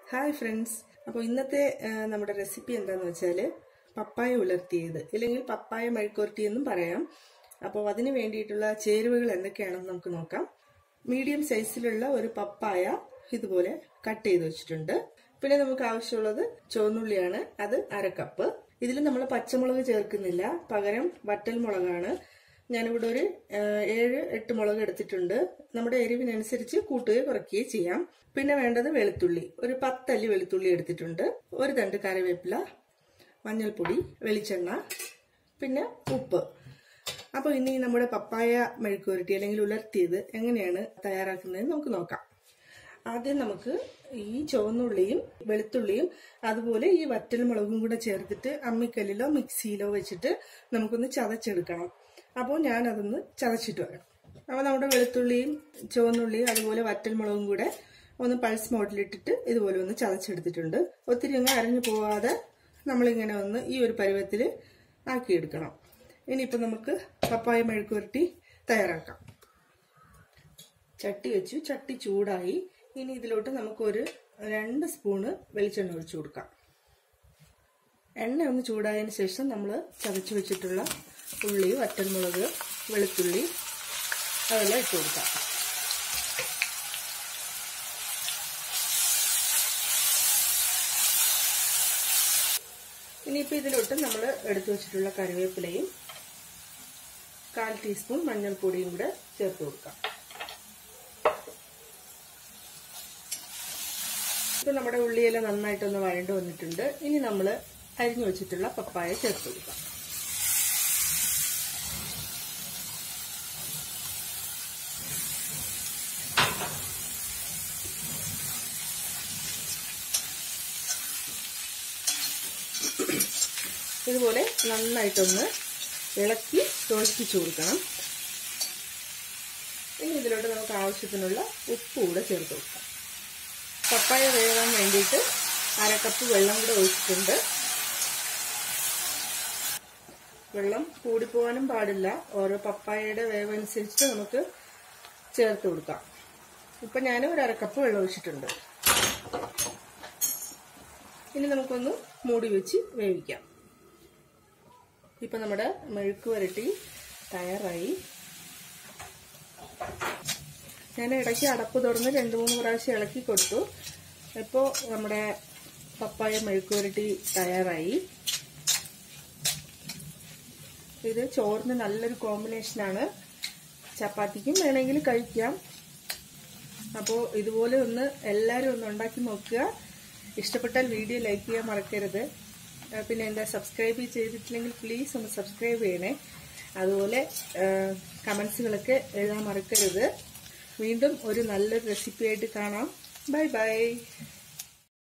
hi friends അപ്പോൾ ഇന്നത്തെ ആ, നമ്മുടെ റെസിപ്പി എന്താന്ന് വെച്ചാൽ പപ്പായ ഉലർത്തിയത് അല്ലെങ്കിൽ പപ്പായ മെഴുക്കുരട്ടി എന്നും പറയാം അപ്പോൾ അതിന് വേണ്ടിയിട്ടുള്ള ചേരുവകൾ എന്തൊക്കെയാണെന്ന് നമുക്ക് നോക്കാം മീഡിയം സൈസിലുള്ള ഒരു പപ്പായ ഇതുപോലെ കട്ട് ചെയ്ത് വെച്ചിട്ടുണ്ട് പിന്നെ നമുക്ക് ആവശ്യമുള്ളത് ചുവന്നുള്ളിയാണ് അത് അര കപ്പ് ഇതിൽ നമ്മൾ പച്ചമുളക് ചേർക്കുന്നില്ല പകരം വറ്റൽ മുളകാണ് ഞാനിവിടെ ഒരു ആ, ഏഴ് എട്ട് മുളക് എടുത്തിട്ടുണ്ട് നമ്മുടെ എരിവിനനുസരിച്ച് കൂട്ടുകയോ കുറയ്ക്കുകയോ ചെയ്യാം പിന്നെ വേണ്ടത് വെളുത്തുള്ളി ഒരു പത്തല്ലി വെളുത്തുള്ളി എടുത്തിട്ടുണ്ട് ഒരു തണ്ട് കറിവേപ്പില മഞ്ഞൾപ്പൊടി വെളിച്ചെണ്ണ പിന്നെ ഉപ്പ് അപ്പോൾ ഇനി നമ്മുടെ പപ്പായ മെഴുക്കുവരട്ടി അല്ലെങ്കിൽ ഉലർത്തിയത് എങ്ങനെയാണ് തയ്യാറാക്കുന്നതെന്ന് നമുക്ക് നോക്കാം ആദ്യം നമുക്ക് ഈ ചുവന്നുള്ളിയും വെളുത്തുള്ളിയും അതുപോലെ ഈ വറ്റൽ മുളകും കൂടെ ചേർത്തിട്ട് അമ്മിക്കല്ലിലോ മിക്സിയിലോ വെച്ചിട്ട് നമുക്കൊന്ന് ചതച്ചെടുക്കണം അപ്പോൾ ഞാൻ അതൊന്ന് ചതച്ചിട്ട് വരാം അപ്പോൾ നമ്മുടെ വെളുത്തുള്ളിയും ചുവന്നുള്ളിയും അതുപോലെ വറ്റൽ മുളകും കൂടെ ഒന്ന് പൾസ് മോഡിലിട്ടിട്ട് ഇതുപോലെ ഒന്ന് ചതച്ചെടുത്തിട്ടുണ്ട് ഒത്തിരി അങ്ങ് അരഞ്ഞു പോവാതെ നമ്മളിങ്ങനെ ഒന്ന് ഈ ഒരു പരുവത്തിൽ ആക്കിയെടുക്കണം ഇനിയിപ്പോൾ നമുക്ക് പപ്പായ മെഴുക്കുവരട്ടി തയ്യാറാക്കാം ചട്ടി വെച്ചു ചട്ടി ചൂടായി ഇനി ഇതിലോട്ട് നമുക്കൊരു രണ്ട് സ്പൂണ് വെളിച്ചെണ്ണ ഒഴിച്ചു കൊടുക്കാം എണ്ണ ഒന്ന് ചൂടായതിന് ശേഷം നമ്മൾ ചതച്ച് വെച്ചിട്ടുള്ള ഉള്ളി വറ്റൽമുളക് വെളുത്തുള്ളി അതെല്ലാം ഇട്ട് കൊടുക്കാം ഇനിയിപ്പോൾ ഇതിലോട്ട് നമ്മൾ എടുത്തു വെച്ചിട്ടുള്ള കറിവേപ്പിലയും കാൽ ടീസ്പൂൺ മഞ്ഞൾപ്പൊടിയും കൂടെ ചേർത്ത് കൊടുക്കാം ഇപ്പൊ നമ്മുടെ ഉള്ളിയെല്ലാം നന്നായിട്ടൊന്ന് വഴണ്ട് വന്നിട്ടുണ്ട് ഇനി നമ്മൾ അരിഞ്ഞു വെച്ചിട്ടുള്ള പപ്പായ ചേർത്ത് കൊടുക്കാം ഇതുപോലെ നന്നായിട്ടൊന്ന് ഇളക്കി യോജിപ്പിച്ചു കൊടുക്കണം ഇനി ഇതിലോട്ട് നമുക്ക് ആവശ്യത്തിനുള്ള ഉപ്പ് കൂടെ ചേർത്ത് കൊടുക്കാം പപ്പായ വേകാൻ വേണ്ടിയിട്ട് അര കപ്പ് വെള്ളം കൂടെ ഒഴിച്ചിട്ടുണ്ട് വെള്ളം കൂടിപ്പോകാനും പാടില്ല ഓരോ പപ്പായയുടെ വേവ് അനുസരിച്ച് നമുക്ക് ചേർത്ത് കൊടുക്കാം ഇപ്പം ഞാൻ ഒരു അര കപ്പ് വെള്ളം ഒഴിച്ചിട്ടുണ്ട് ഇനി നമുക്കൊന്ന് മൂടി വെച്ച് വേവിക്കാം ഇപ്പം നമ്മുടെ മെഴുക്ക് വരട്ടി തയ്യാറായി ഞാൻ ഇടയ്ക്ക് അടപ്പ് തുറന്ന് രണ്ട് മൂന്ന് പ്രാവശ്യം ഇളക്കി കൊടുത്തു ഇപ്പോൾ നമ്മുടെ പപ്പായ മെഴുക്കുവരട്ടി തയ്യാറായി ഇത് ചോറിന് നല്ലൊരു കോമ്പിനേഷനാണ് ചപ്പാത്തിക്കും വേണമെങ്കിൽ കഴിക്കാം അപ്പോൾ ഇതുപോലെ ഒന്ന് എല്ലാവരും ഒന്ന് ഉണ്ടാക്കി നോക്കുക ഇഷ്ടപ്പെട്ടാൽ വീഡിയോ ലൈക്ക് ചെയ്യാൻ മറക്കരുത് പിന്നെ എന്താ സബ്സ്ക്രൈബ് ചെയ്തിട്ടില്ലെങ്കിൽ പ്ലീസ് ഒന്ന് സബ്സ്ക്രൈബ് ചെയ്യണേ അതുപോലെ കമൻസുകളൊക്കെ എഴുതാൻ മറക്കരുത് വീണ്ടും ഒരു നല്ലൊരു റെസിപ്പി ആയിട്ട് കാണാം ബൈ ബൈ